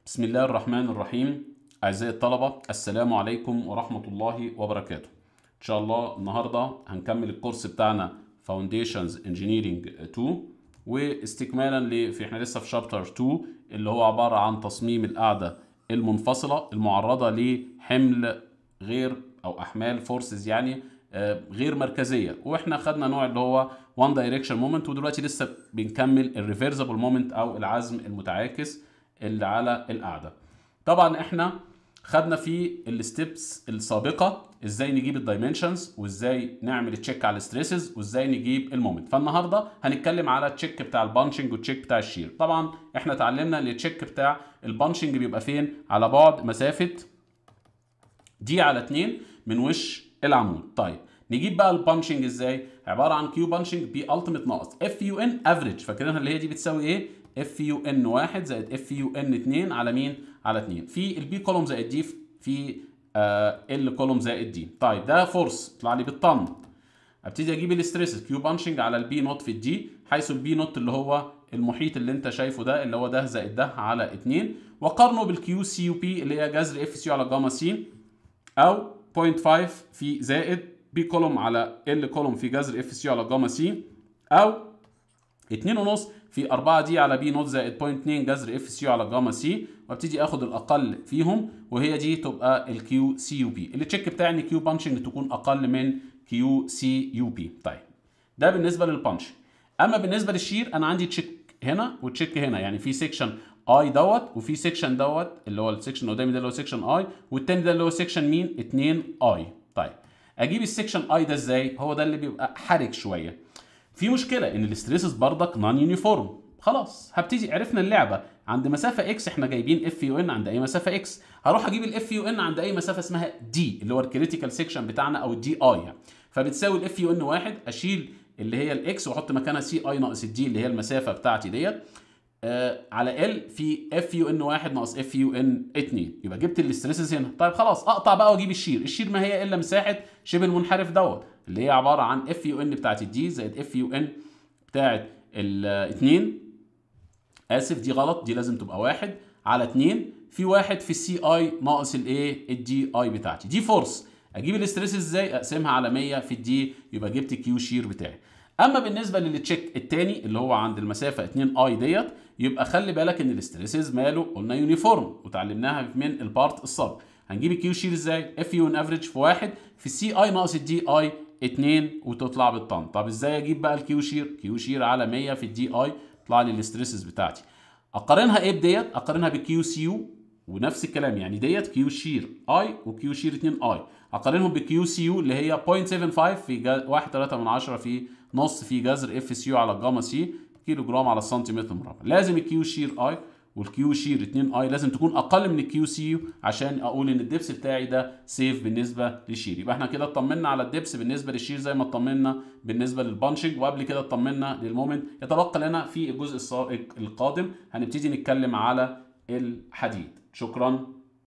بسم الله الرحمن الرحيم أعزائي الطلبة السلام عليكم ورحمة الله وبركاته إن شاء الله النهاردة هنكمل الكورس بتاعنا Foundations Engineering 2 واستكمالا ل في احنا لسه في شابتر 2 اللي هو عبارة عن تصميم القاعدة المنفصلة المعرضة لحمل غير أو أحمال فورسز يعني آه، غير مركزية واحنا خدنا نوع اللي هو One Direction Moment ودلوقتي لسه بنكمل الريفرسبل مومنت أو العزم المتعاكس اللي على القاعدة طبعا احنا خدنا في الستبس السابقه ازاي نجيب الدايمنشنز وازاي نعمل تشيك على الستريسز وازاي نجيب المومنت فالنهارده هنتكلم على التشيك بتاع البانشنج والتشيك بتاع الشير طبعا احنا اتعلمنا ان التشيك بتاع البانشنج بيبقى فين على بعد مسافه دي على 2 من وش العمود طيب نجيب بقى البانشنج ازاي عباره عن كيو بانشنج بي التيميت ناقص اف يو ان افريج فاكرينها اللي هي دي بتساوي ايه اف يو ان 1 زائد اف يو ان 2 على مين على 2 في البي كولوم زائد دي في ال كولوم زائد دي طيب ده فورس طلع لي بالطن ابتدي اجيب الاستريسز كيو بانشنج على البي نوت في الدي حيث البي نوت اللي هو المحيط اللي انت شايفه ده اللي هو ده زائد ده على 2 وقارنه بالكيو سي يو بي اللي هي جذر اف سي على جاما سي او 0.5 في زائد بي كولوم على ال كولوم في جذر اف سي على جاما سي او 2.5 في 4 دي على بي نوت زائد 0.2 جذر اف سي على جاما سي وابتدي اخد الاقل فيهم وهي دي تبقى الكيو سي يو بي التشيك بتاعي ان كيو بانشنج تكون اقل من كيو سي يو بي طيب ده بالنسبه للبانش اما بالنسبه للشير انا عندي تشيك هنا وتشيك هنا يعني في سيكشن اي دوت وفي سيكشن دوت اللي هو السيكشن اللي قدامي ده اللي هو سيكشن اي والتاني ده اللي هو سيكشن مين 2 اي طيب اجيب السيكشن اي ده ازاي هو ده اللي بيبقى حرج شويه في مشكله ان الاستريسز بردك نون يونيفورم خلاص هبتدي عرفنا اللعبه عند مسافه اكس احنا جايبين اف يو ان عند اي مسافه اكس هروح اجيب الاف يو ان عند اي مسافه اسمها دي اللي هو الكريتيكال سيكشن بتاعنا او الدي اي يعني فبتساوي الاف يو ان واحد اشيل اللي هي الاكس واحط مكانها سي اي ناقص الدي اللي هي المسافه بتاعتي ديت آه على ال في اف يو ان واحد ناقص اف يو ان 2 يبقى جبت الاستريسز هنا طيب خلاص اقطع بقى واجيب الشير الشير ما هي الا مساحه شبه المنحرف دوت اللي هي عباره عن اف يو ان بتاعت الدي زائد اف يو ان بتاعت الاثنين اسف دي غلط دي لازم تبقى واحد على 2 في واحد في السي اي ناقص الايه الدي اي بتاعتي دي فورس اجيب الاستريس ازاي اقسمها على 100 في الدي يبقى جبت كيو شير بتاعي اما بالنسبه للتشيك الثاني اللي هو عند المسافه 2 اي ديت يبقى خلي بالك ان الاستريسز ماله قلنا يونيفورم وتعلمناها من البارت السابق هنجيب الكيو شير ازاي اف يو ان افريج في واحد في السي اي ناقص الدي اي 2 وتطلع بالطن طب ازاي اجيب بقى الكيو شير كيو شير على 100 في الدي اي يطلع لي الاستريسز بتاعتي اقارنها ايه بديت اقارنها بكيو سي يو ونفس الكلام يعني ديت كيو شير اي وكيو شير 2 اي اقارنهم بكيو سي يو اللي هي 0.75 في 1 3 من 10 في نص في جذر اف سي يو على الجاما سي كيلو جرام على السنتيمتر مربع لازم الكيو شير اي والكيو شير 2 اي لازم تكون اقل من الكيو سي يو عشان اقول ان الدبس بتاعي ده سيف بالنسبه للشير يبقى احنا كده اطمنا على الدبس بالنسبه للشير زي ما اطمنا بالنسبه للبانشنج وقبل كده اطمنا للمومنت يتبقى لنا في الجزء القادم هنبتدي نتكلم على الحديد شكرا